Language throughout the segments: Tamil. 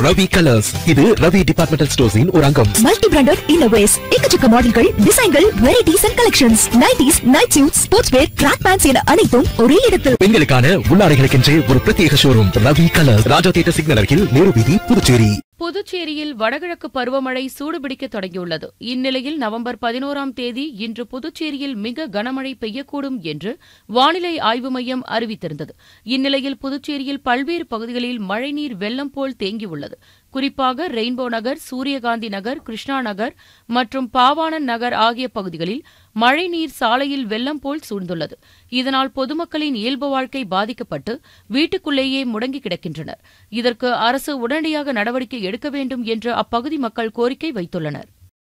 ரவி கலர்ஸ் இது ரவி டிபார்ட்மெண்டல் ஸ்டோர்ஸின் ஒரு அங்கம் மல்டி பிராண்டட் இன்னோவேஸ் எக்கச்சக்க மாடல்கள் டிசைன்கள் varieties and collections nighties night suit sports wear track pants என அனைத்தும் ஒரே இடத்தில் பெண்களுக்கான உள்ளாடைகளுக்கென்றே ஒரு பிரத்யேக showroom Ravi colours Raja theatre signal அருகில் நேரு வீதி புதுச்சேரி புதுச்சேரியில் வடகிழக்கு பருவமழை சூடுபிடிக்க தொடங்கியுள்ளது இந்நிலையில் நவம்பர் பதினோராம் தேதி இன்று புதுச்சேரியில் மிக கனமழை பெய்யக்கூடும் என்று வானிலை ஆய்வு மையம் அறிவித்திருந்தது இந்நிலையில் புதுச்சேரியில் பல்வேறு பகுதிகளில் மழைநீர் வெள்ளம் போல் தேங்கியுள்ளது குறிப்பாக ரெயின்போ நகர் சூரியகாந்தி நகர் கிருஷ்ணா நகர் மற்றும் பாவாணன் நகர் ஆகிய பகுதிகளில் மழைநீர் சாலையில் வெள்ளம் போல் சூழ்ந்துள்ளது இதனால் பொதுமக்களின் இயல்பு வாழ்க்கை பாதிக்கப்பட்டு வீட்டுக்குள்ளேயே முடங்கி கிடக்கின்றனர் இதற்கு அரசு உடனடியாக நடவடிக்கை எடுக்க வேண்டும் என்று அப்பகுதி மக்கள் கோரிக்கை வைத்துள்ளனர்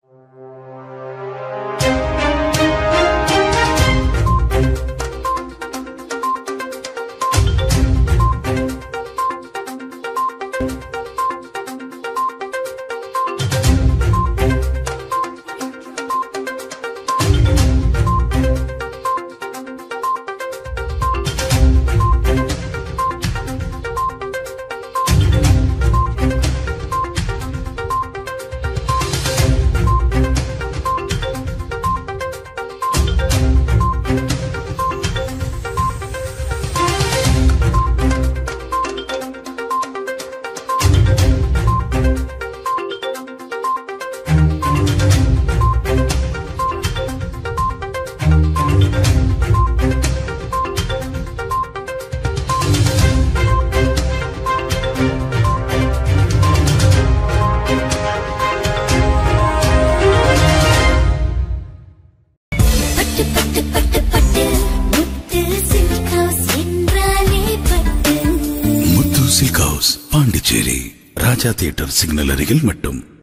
பட்டு பட்டு பட்டு பட்டு முத்து சில்க் ஹவுஸ் என்றாலே Pattu Muthu silk house Pondicherry Raja theatre signal அருகில் மட்டும்